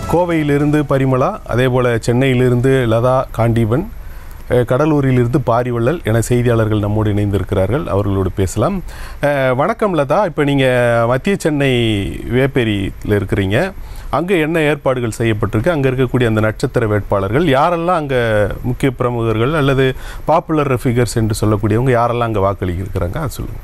கோவையிலிருந்து பரிமளா அதே போல் சென்னையிலிருந்து லதா காண்டீபன் அஹ், கடலூரிலிருந்து பாரிவள்ளல் என செய்தியாளர்கள் நம்மோடு இணைந்திருக்கிறார்கள் அவர்களோடு பேசலாம் அஹ், வணக்கம் லதா இப்போ நீங்கள் மத்திய சென்னை வேப்பேரியில் இருக்கிறீங்க அங்கே என்ன ஏற்பாடுகள் செய்யப்பட்டிருக்கு அங்கே இருக்கக்கூடிய அந்த நட்சத்திர வேட்பாளர்கள் யாரெல்லாம் அங்கே முக்கிய பிரமுகர்கள் அல்லது பாப்புலர் ஃபிகர்ஸ் என்று சொல்லக்கூடியவங்க யாரெல்லாம் அங்கே வாக்களிக்க இருக்கிறாங்க அது சொல்லுங்கள்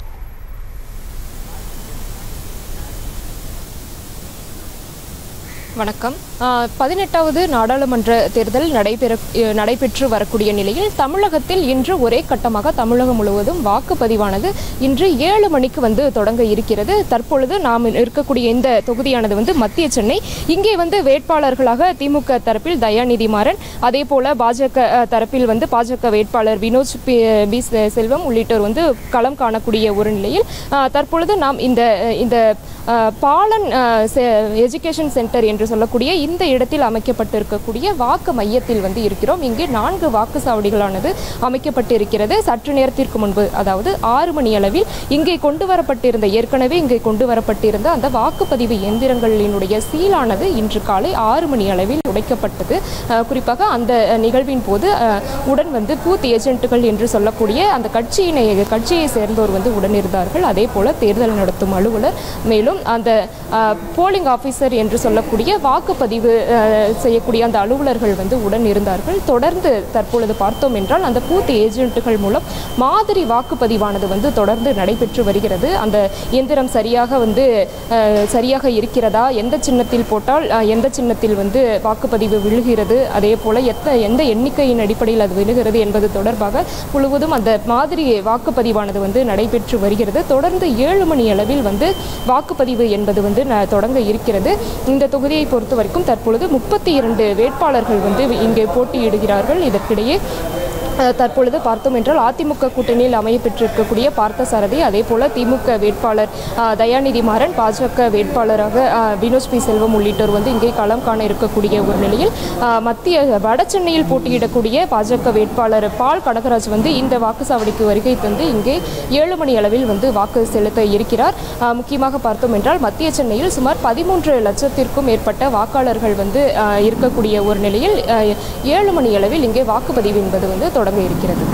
வணக்கம் ஆஹ், பதினெட்டாவது நாடாளுமன்ற தேர்தல் நடைபெற அஹ், நடைபெற்று வரக்கூடிய நிலையில் தமிழகத்தில் இன்று ஒரே கட்டமாக தமிழகம் முழுவதும் வாக்குப்பதிவானது இன்று ஏழு மணிக்கு வந்து தொடங்க இருக்கிறது தற்பொழுது நாம் இருக்கக்கூடிய இந்த தொகுதியானது வந்து மத்திய சென்னை இங்கே வந்து வேட்பாளர்களாக திமுக தரப்பில் தயாநிதி மாறன் அதே போல பாஜக அஹ், தரப்பில் வந்து பாஜக வேட்பாளர் வினோஜ் பி பி செ- செல்வம் உள்ளிட்டோர் வந்து களம் காணக்கூடிய ஒரு நிலையில் ஆஹ், தற்பொழுது நாம் இந்த இந்த அஹ், பாலன் எஜுகேஷன் சென்டர் என்று சொல்லக்கூடிய இந்த இடத்தில் அமைக்கப்பட்டிருக்கக்கூடிய வாக்கு மையத்தில் வந்து இருக்கிறோம் இங்கே நான்கு வாக்குச்சாவடிகளானது அமைக்கப்பட்டிருக்கிறது சற்று நேரத்திற்கு முன்பு அதாவது ஆறு மணி அளவில் இங்கே கொண்டு வரப்பட்டிருந்த ஏற்கனவே இங்கே கொண்டு வரப்பட்டிருந்த அந்த வாக்குப்பதிவு இயந்திரங்களினுடைய சீலானது இன்று காலை ஆறு மணி அளவில் உடைக்கப்பட்டது அஹ், குறிப்பாக அந்த அஹ், நிகழ்வின் போது அஹ், உடன் வந்து பூத் ஏஜென்ட்டுகள் என்று சொல்லக்கூடிய அந்த கட்சியினை கட்சியை சேர்ந்தோர் வந்து உடன் இருந்தார்கள் அதே போல தேர்தல் நடத்தும் அலுவலர் மேலும் அந்த போலிங் ஆஃபீஸர் என்று சொல்லக்கூடிய வாக்குப்பதிவு அஹ், செய்யக்கூடிய அந்த அலுவலர்கள் வந்து உடன் இருந்தார்கள் தொடர்ந்து தற்பொழுது பார்த்தோம் என்றால் அந்த பூத் ஏஜென்ட்டுகள் மூலம் மாதிரி வாக்குப்பதிவானது வந்து தொடர்ந்து நடைபெற்று வருகிறது அந்த இயந்திரம் சரியாக வந்து அஹ், சரியாக இருக்கிறதா எந்த சின்னத்தில் போட்டால் அஹ், எந்த சின்னத்தில் வந்து வாக்குப்பதிவு விழுகிறது அதே போல எத்த எந்த எண்ணிக்கையின் அடிப்படையில் அது விழுகிறது என்பது தொடர்பாக முழுவதும் அந்த மாதிரி வாக்குப்பதிவானது வந்து நடைபெற்று வருகிறது தொடர்ந்து ஏழு மணி அளவில் வந்து வாக்குப்பதிவு என்பது வந்து ந- தொடங்க இருக்கிறது இந்த தொகுதியை பொறுத்த வரைக்கும் தற்பொழுது முப்பத்தி இரண்டு வேட்பாளர்கள் வந்து இங்கே போட்டியிடுகிறார்கள் இதற்கிடையே அஹ், தற்பொழுது பார்த்தோம் என்றால் அதிமுக கூட்டணியில் அமைய பெற்றிருக்கக்கூடிய பார்த்தசாரதி அதே போல திமுக வேட்பாளர் அஹ், தயாநிதி மாறன் பாஜக வேட்பாளராக அஹ், வினோத் பி செல்வம் உள்ளிட்டோர் வந்து இங்கே களம் காண இருக்கக்கூடிய ஒரு நிலையில் அஹ், மத்திய வட சென்னையில் போட்டியிடக்கூடிய பாஜக வேட்பாளர் பால் கனகராஜ் வந்து இந்த வாக்குச்சாவடிக்கு வருகை தந்து இங்கே ஏழு மணி அளவில் வந்து வாக்கு செலுத்த இருக்கிறார் அஹ், முக்கியமாக பார்த்தோம் என்றால் மத்திய சென்னையில் சுமார் பதிமூன்று லட்சத்திற்கும் மேற்பட்ட வாக்காளர்கள் வந்து அஹ், இருக்கக்கூடிய ஒரு நிலையில் அஹ், ஏழு மணி அளவில் இங்கே வாக்குப்பதிவு என்பது வந்து தொடங்க இருக்கிறது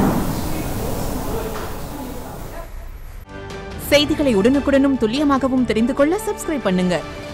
செய்திகளை உடனுக்குடனும் துல்லியமாகவும் தெரிந்து கொள்ள சப்ஸ்கிரைப் பண்ணுங்க